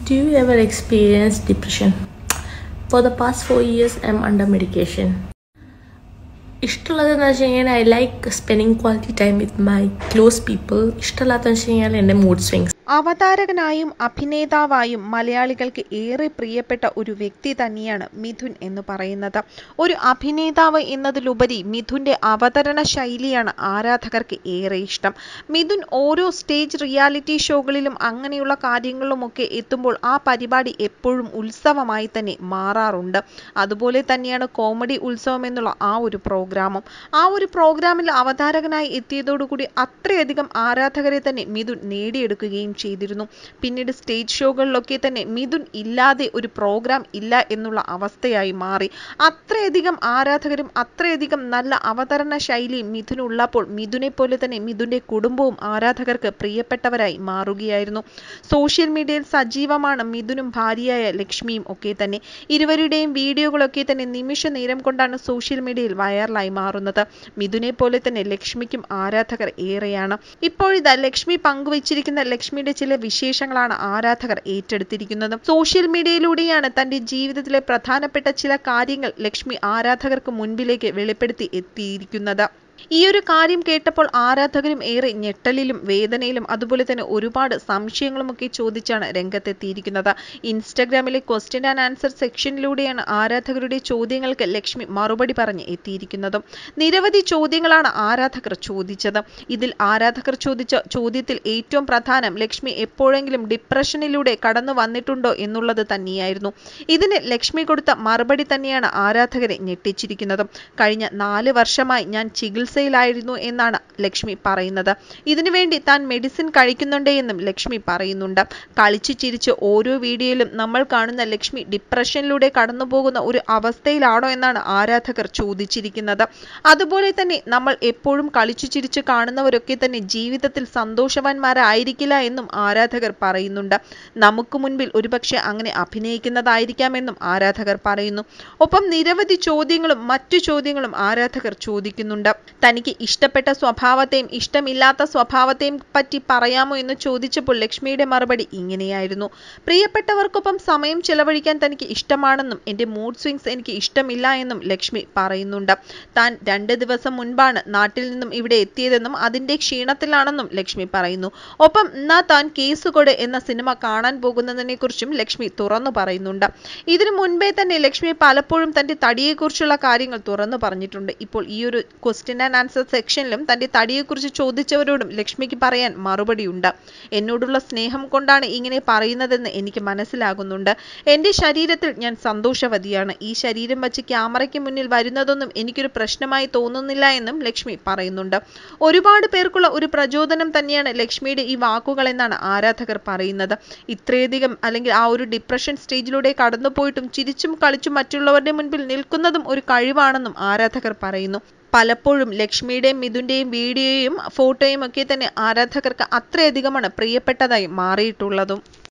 Do you ever experience depression? For the past four years, I'm under medication. ഇഷ്ടമുള്ളതെന്ന് വെച്ച് കഴിഞ്ഞാൽ I like spending quality time with my close people ഇഷ്ടമില്ലാത്തതെന്ന് വെച്ച് കഴിഞ്ഞാൽ എൻ്റെ mood swings അവതാരകനായും അഭിനേതാവായും മലയാളികൾക്ക് ഏറെ പ്രിയപ്പെട്ട ഒരു വ്യക്തി തന്നെയാണ് മിഥുൻ എന്ന് പറയുന്നത് ഒരു അഭിനേതാവ് എന്നതിലുപരി മിഥുന്റെ അവതരണ ശൈലിയാണ് ആരാധകർക്ക് ഏറെ ഇഷ്ടം മിഥുൻ ഓരോ സ്റ്റേജ് റിയാലിറ്റി ഷോകളിലും അങ്ങനെയുള്ള കാര്യങ്ങളിലുമൊക്കെ എത്തുമ്പോൾ ആ പരിപാടി എപ്പോഴും ഉത്സവമായി തന്നെ മാറാറുണ്ട് അതുപോലെ തന്നെയാണ് കോമഡി ഉത്സവം എന്നുള്ള ആ ഒരു പ്രോഗ്രാമും ആ ഒരു പ്രോഗ്രാമിൽ അവതാരകനായി എത്തിയതോടുകൂടി അത്രയധികം ആരാധകരെ തന്നെ മിഥുൻ നേടിയെടുക്കുകയും ചെയ്തിരുന്നു പിന്നീട് സ്റ്റേജ് ഷോകളിലൊക്കെ തന്നെ മിഥുൻ ഇല്ലാതെ ഒരു പ്രോഗ്രാം ഇല്ല എന്നുള്ള അവസ്ഥയായി മാറി അത്രയധികം ആരാധകരും അത്രയധികം നല്ല അവതരണ ശൈലിയും മിഥുനുള്ളപ്പോൾ മിഥുനെ പോലെ തന്നെ മിഥുന്റെ കുടുംബവും ആരാധകർക്ക് പ്രിയപ്പെട്ടവരായി മാറുകയായിരുന്നു സോഷ്യൽ മീഡിയയിൽ സജീവമാണ് മിഥുനും ഭാര്യയായ ലക്ഷ്മിയും ഒക്കെ തന്നെ ഇരുവരുടെയും വീഡിയോകളൊക്കെ തന്നെ നിമിഷ നേരം കൊണ്ടാണ് സോഷ്യൽ മീഡിയയിൽ വൈറലായി മാറുന്നത് മിഥുനെ പോലെ തന്നെ ലക്ഷ്മിക്കും ആരാധകർ ഏറെയാണ് ഇപ്പോഴിതാ ലക്ഷ്മി പങ്കുവച്ചിരിക്കുന്ന ലക്ഷ്മിയുടെ ചില വിശേഷങ്ങളാണ് ആരാധകർ ഏറ്റെടുത്തിരിക്കുന്നത് സോഷ്യൽ മീഡിയയിലൂടെയാണ് തന്റെ ജീവിതത്തിലെ പ്രധാനപ്പെട്ട ചില കാര്യങ്ങൾ ലക്ഷ്മി ആരാധകർക്ക് മുൻപിലേക്ക് വെളിപ്പെടുത്തി എത്തിയിരിക്കുന്നത് ഈ ഒരു കാര്യം കേട്ടപ്പോൾ ആരാധകരും ഏറെ ഞെട്ടലിലും വേദനയിലും അതുപോലെ തന്നെ ഒരുപാട് സംശയങ്ങളുമൊക്കെ ചോദിച്ചാണ് രംഗത്തെത്തിയിരിക്കുന്നത് ഇൻസ്റ്റഗ്രാമിലെ ക്വസ്റ്റ്യൻ ആൻഡ് ആൻസർ സെക്ഷനിലൂടെയാണ് ആരാധകരുടെ ചോദ്യങ്ങൾക്ക് ലക്ഷ്മി മറുപടി പറഞ്ഞ് എത്തിയിരിക്കുന്നതും നിരവധി ചോദ്യങ്ങളാണ് ആരാധകർ ചോദിച്ചത് ഇതിൽ ആരാധകർ ചോദിച്ച ചോദ്യത്തിൽ ഏറ്റവും പ്രധാനം ലക്ഷ്മി എപ്പോഴെങ്കിലും ഡിപ്രഷനിലൂടെ കടന്നു വന്നിട്ടുണ്ടോ എന്നുള്ളത് തന്നെയായിരുന്നു ഇതിന് ലക്ഷ്മി കൊടുത്ത മറുപടി തന്നെയാണ് ആരാധകരെ ഞെട്ടിച്ചിരിക്കുന്നതും കഴിഞ്ഞ നാല് വർഷമായി ഞാൻ ചികിത്സയിലായിരുന്നു എന്നാണ് ലക്ഷ്മി പറയുന്നത് ഇതിനുവേണ്ടി താൻ മെഡിസിൻ കഴിക്കുന്നുണ്ട് എന്നും ലക്ഷ്മി പറയുന്നുണ്ട് കളിച്ചു ചിരിച്ച് ഓരോ വീഡിയോയിലും നമ്മൾ കാണുന്ന ലക്ഷ്മി ഡിപ്രഷനിലൂടെ കടന്നു പോകുന്ന ഒരു അവസ്ഥയിലാണോ എന്നാണ് ആരാധകർ ചോദിച്ചിരിക്കുന്നത് അതുപോലെ തന്നെ നമ്മൾ എപ്പോഴും കളിച്ചു ചിരിച്ച് കാണുന്നവരൊക്കെ തന്നെ ജീവിതത്തിൽ സന്തോഷവാന്മാരായിരിക്കില്ല എന്നും ആരാധകർ പറയുന്നുണ്ട് നമുക്ക് മുൻപിൽ ഒരുപക്ഷെ അങ്ങനെ അഭിനയിക്കുന്നതായിരിക്കാമെന്നും ആരാധകർ പറയുന്നു ഒപ്പം നിരവധി ചോദ്യങ്ങളും മറ്റു ചോദ്യങ്ങളും ആരാധകർ ചോദിക്കുന്നുണ്ട് തനിക്ക് ഇഷ്ടപ്പെട്ട സ്വഭാവത്തെയും ഇഷ്ടമില്ലാത്ത സ്വഭാവത്തെയും പറ്റി പറയാമോ എന്ന് ചോദിച്ചപ്പോൾ ലക്ഷ്മിയുടെ മറുപടി ഇങ്ങനെയായിരുന്നു പ്രിയപ്പെട്ടവർക്കൊപ്പം സമയം ചെലവഴിക്കാൻ തനിക്ക് ഇഷ്ടമാണെന്നും എൻ്റെ മൂഡ് സ്വിങ്സ് എനിക്ക് ഇഷ്ടമില്ല എന്നും ലക്ഷ്മി പറയുന്നുണ്ട് താൻ രണ്ട് ദിവസം മുൻപാണ് നാട്ടിൽ നിന്നും ഇവിടെ എത്തിയതെന്നും അതിൻ്റെ ക്ഷീണത്തിലാണെന്നും ലക്ഷ്മി പറയുന്നു ഒപ്പം എന്നാ താൻ കേസുകൊട് എന്ന സിനിമ കാണാൻ പോകുന്നതിനെ കുറിച്ചും ലക്ഷ്മി തുറന്നു പറയുന്നുണ്ട് ഇതിനു മുൻപേ തന്നെ ലക്ഷ്മി പലപ്പോഴും തന്റെ തടിയെക്കുറിച്ചുള്ള കാര്യങ്ങൾ തുറന്നു പറഞ്ഞിട്ടുണ്ട് ഇപ്പോൾ ഈ ഒരു ക്വസ്റ്റ്യൻ ആൻഡ് ആൻസർ സെക്ഷനിലും തന്റെ തടിയെക്കുറിച്ച് ചോദിച്ചവരോടും ലക്ഷ്മിക്ക് പറയാൻ മറുപടിയുണ്ട് എന്നോടുള്ള സ്നേഹം കൊണ്ടാണ് ഇങ്ങനെ പറയുന്നതെന്ന് എനിക്ക് മനസ്സിലാകുന്നുണ്ട് എൻ്റെ ശരീരത്തിൽ ഞാൻ സന്തോഷവതിയാണ് ഈ ശരീരം വച്ച് ക്യാമറയ്ക്ക് മുന്നിൽ വരുന്നതൊന്നും എനിക്കൊരു പ്രശ്നമായി തോന്നുന്നില്ല എന്നും ലക്ഷ്മി പറയുന്നുണ്ട് ഒരുപാട് പേർക്കുള്ള ഒരു പ്രചോദനം തന്നെയാണ് ലക്ഷ്മിയുടെ ഈ വാക്കുകൾ എന്നാണ് ആരാധകർ പറയുന്നത് ഇത്രയധികം അല്ലെങ്കിൽ ആ ഒരു ഡിപ്രഷൻ സ്റ്റേജിലൂടെ കടന്നുപോയിട്ടും ചിരിച്ചും കളിച്ചും മറ്റുള്ളവരുടെ മുൻപിൽ നിൽക്കുന്നതും ഒരു കഴിവാണെന്നും ആരാധകർ പറയുന്നു പലപ്പോഴും ലക്ഷ്മിയുടെയും മിഥുന്റെയും വീഡിയോയും ഫോട്ടോയും ഒക്കെ തന്നെ ആരാധകർക്ക് അത്രയധികമാണ് പ്രിയപ്പെട്ടതായി മാറിയിട്ടുള്ളതും